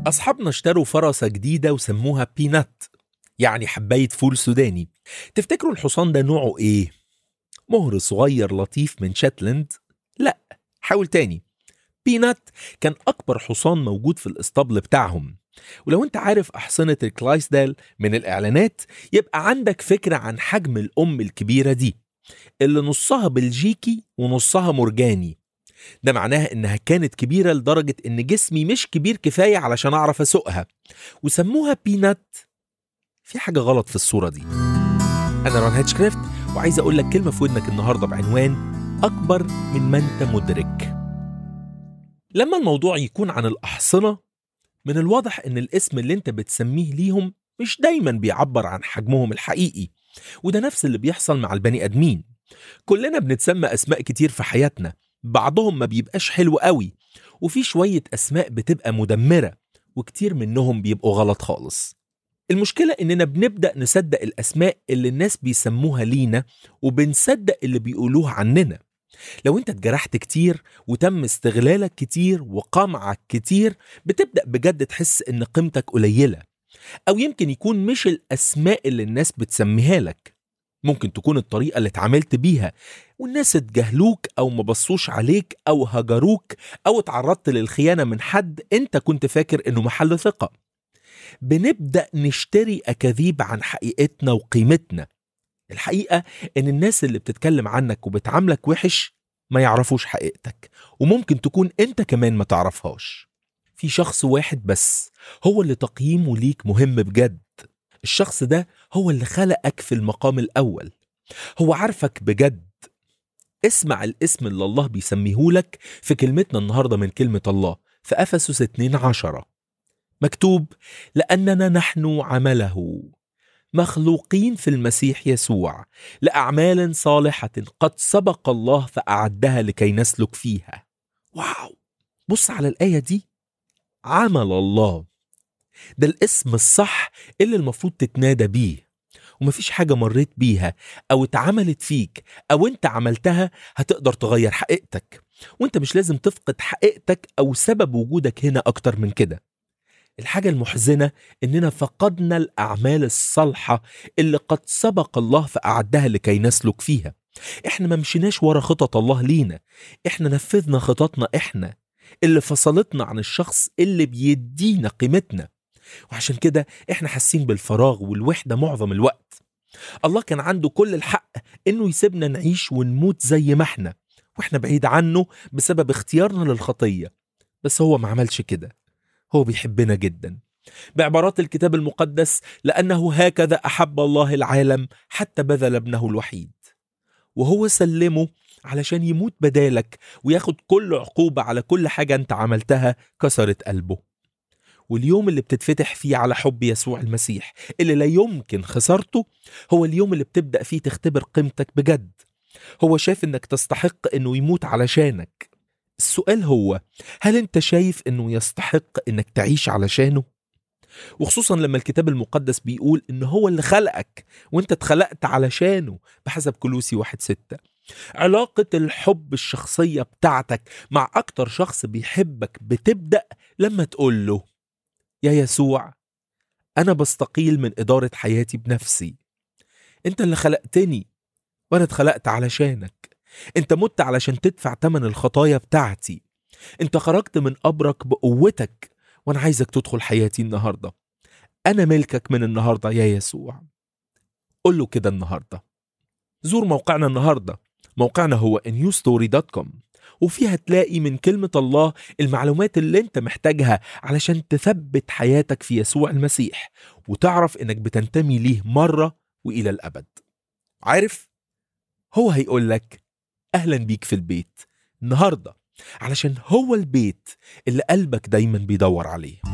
أصحابنا اشتروا فرسة جديدة وسموها بينات يعني حباية فول سوداني تفتكروا الحصان ده نوعه إيه؟ مهر صغير لطيف من شاتلاند؟ لا حاول تاني بينات كان أكبر حصان موجود في الإسطبل بتاعهم ولو انت عارف أحصنة الكلايسدال من الإعلانات يبقى عندك فكرة عن حجم الأم الكبيرة دي اللي نصها بلجيكي ونصها مرجاني ده معناها انها كانت كبيره لدرجه ان جسمي مش كبير كفايه علشان اعرف اسوقها وسموها بينات في حاجه غلط في الصوره دي انا ران هيتشكريفت وعايز اقول لك كلمه في ودنك النهارده بعنوان اكبر من ما انت مدرك لما الموضوع يكون عن الاحصنه من الواضح ان الاسم اللي انت بتسميه ليهم مش دايما بيعبر عن حجمهم الحقيقي وده نفس اللي بيحصل مع البني ادمين كلنا بنتسمى اسماء كتير في حياتنا بعضهم ما بيبقاش حلو قوي وفي شوية أسماء بتبقى مدمرة وكتير منهم بيبقوا غلط خالص المشكلة إننا بنبدأ نصدق الأسماء اللي الناس بيسموها لينا وبنصدق اللي بيقولوها عننا لو انت اتجرحت كتير وتم استغلالك كتير وقمعك كتير بتبدأ بجد تحس إن قيمتك قليلة أو يمكن يكون مش الأسماء اللي الناس بتسميها لك ممكن تكون الطريقة اللي اتعاملت بيها والناس اتجاهلوك أو ما بصوش عليك أو هجروك أو اتعرضت للخيانة من حد أنت كنت فاكر إنه محل ثقة بنبدأ نشتري أكاذيب عن حقيقتنا وقيمتنا الحقيقة إن الناس اللي بتتكلم عنك وبتعاملك وحش ما يعرفوش حقيقتك وممكن تكون أنت كمان ما تعرفهاش في شخص واحد بس هو اللي تقييمه ليك مهم بجد الشخص ده هو اللي خلقك في المقام الأول هو عارفك بجد اسمع الاسم اللي الله بيسميهولك في كلمتنا النهاردة من كلمة الله في أفسس 2 عشرة مكتوب لأننا نحن عمله مخلوقين في المسيح يسوع لأعمال صالحة قد سبق الله فأعدها لكي نسلك فيها واو بص على الآية دي عمل الله ده الاسم الصح اللي المفروض تتنادى بيه ومفيش حاجة مريت بيها أو اتعملت فيك أو أنت عملتها هتقدر تغير حقيقتك وأنت مش لازم تفقد حقيقتك أو سبب وجودك هنا أكتر من كده الحاجة المحزنة إننا فقدنا الأعمال الصالحة اللي قد سبق الله فأعدها لكي نسلك فيها إحنا ما مشيناش ورا خطط الله لينا إحنا نفذنا خططنا إحنا اللي فصلتنا عن الشخص اللي بيدينا قيمتنا وعشان كده احنا حاسين بالفراغ والوحدة معظم الوقت الله كان عنده كل الحق انه يسيبنا نعيش ونموت زي ما احنا واحنا بعيد عنه بسبب اختيارنا للخطية بس هو ما عملش كده هو بيحبنا جدا بعبارات الكتاب المقدس لأنه هكذا أحب الله العالم حتى بذل ابنه الوحيد وهو سلمه علشان يموت بدالك وياخد كل عقوبة على كل حاجة انت عملتها كسرت قلبه واليوم اللي بتتفتح فيه على حب يسوع المسيح اللي لا يمكن خسارته هو اليوم اللي بتبدأ فيه تختبر قيمتك بجد هو شايف انك تستحق انه يموت علشانك السؤال هو هل انت شايف انه يستحق انك تعيش علشانه وخصوصا لما الكتاب المقدس بيقول ان هو اللي خلقك وانت اتخلقت علشانه بحسب كلوسي واحد ستة علاقة الحب الشخصية بتاعتك مع أكتر شخص بيحبك بتبدأ لما تقول له يا يسوع أنا بستقيل من إدارة حياتي بنفسي أنت اللي خلقتني وأنا اتخلقت علشانك أنت مت علشان تدفع تمن الخطايا بتاعتي أنت خرجت من قبرك بقوتك وأنا عايزك تدخل حياتي النهاردة أنا ملكك من النهاردة يا يسوع قل له كده النهاردة زور موقعنا النهاردة موقعنا هو newstory.com وفيها تلاقي من كلمة الله المعلومات اللي انت محتاجها علشان تثبت حياتك في يسوع المسيح وتعرف انك بتنتمي ليه مرة وإلى الأبد عارف هو هيقول لك أهلا بيك في البيت النهاردة علشان هو البيت اللي قلبك دايما بيدور عليه